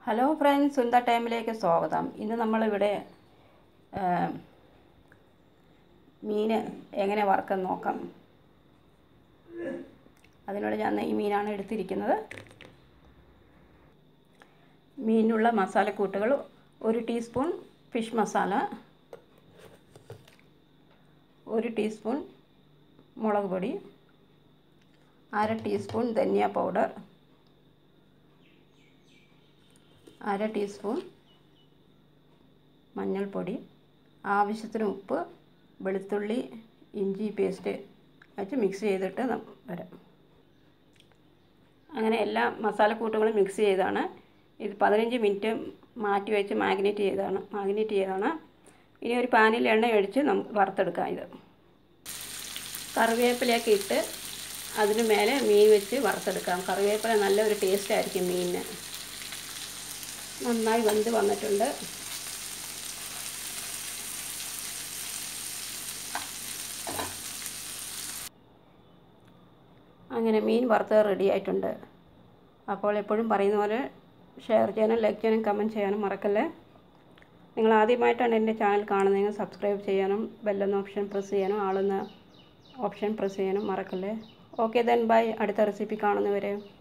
hello friends Sunda ടൈമിലേക്ക് സ്വാഗതം ഇന്ന് നമ്മളിവിടെ മീൻ എങ്ങനെ വറുക്കെന്ന് നോക്കാം അതിനോട് ഞാൻ ഈ മീനാണ് എടുത്തിരിക്കുന്നത് മീനിനുള്ള മസാലക്കൂട്ടുകൾ ഒരു ടീസ്പൂൺ ഫിഷ് മസാല ഒരു ടീസ്പൂൺ മുളക് പൊടി അര ടീസ്പൂൺ ധനിയ പൗഡർ അര ടീസ്പൂൺ മഞ്ഞൾപ്പൊടി ആവശ്യത്തിന് ഉപ്പ് വെളുത്തുള്ളി ഇഞ്ചി പേസ്റ്റ് വെച്ച് മിക്സ് ചെയ്തിട്ട് വരാം അങ്ങനെ എല്ലാ മസാലക്കൂട്ടുകളും മിക്സ് ചെയ്താണ് ഇത് പതിനഞ്ച് മിനിറ്റ് മാറ്റി വെച്ച് മാഗ്നേറ്റ് ചെയ്താണ് മാഗ്നേറ്റ് ചെയ്താണ് ഇനി ഒരു പാനിൽ എണ്ണ ഒഴിച്ച് നമുക്ക് വറുത്തെടുക്കാം ഇത് കറിവേപ്പിലയൊക്കെ ഇട്ട് അതിന് മേലെ മീൻ വെച്ച് വറുത്തെടുക്കാം കറിവേപ്പില നല്ലൊരു ടേസ്റ്റ് ആയിരിക്കും മീനിന് നന്നായി വെന്ത് വന്നിട്ടുണ്ട് അങ്ങനെ മീൻ വറുത്തത് റെഡി ആയിട്ടുണ്ട് അപ്പോൾ എപ്പോഴും പറയുന്ന പോലെ ഷെയർ ചെയ്യാനും ലൈക്ക് ചെയ്യാനും കമൻറ്റ് ചെയ്യാനും മറക്കല്ലേ നിങ്ങൾ ആദ്യമായിട്ടാണ് എൻ്റെ ചാനൽ കാണുന്നതെങ്കിൽ സബ്സ്ക്രൈബ് ചെയ്യാനും ബെല്ലെന്ന ഓപ്ഷൻ പ്രസ് ചെയ്യാനും ആളെന്ന ഓപ്ഷൻ പ്രസ് ചെയ്യാനും മറക്കല്ലേ ഓക്കെ ദെൻ ബൈ അടുത്ത റെസിപ്പി കാണുന്നവരെ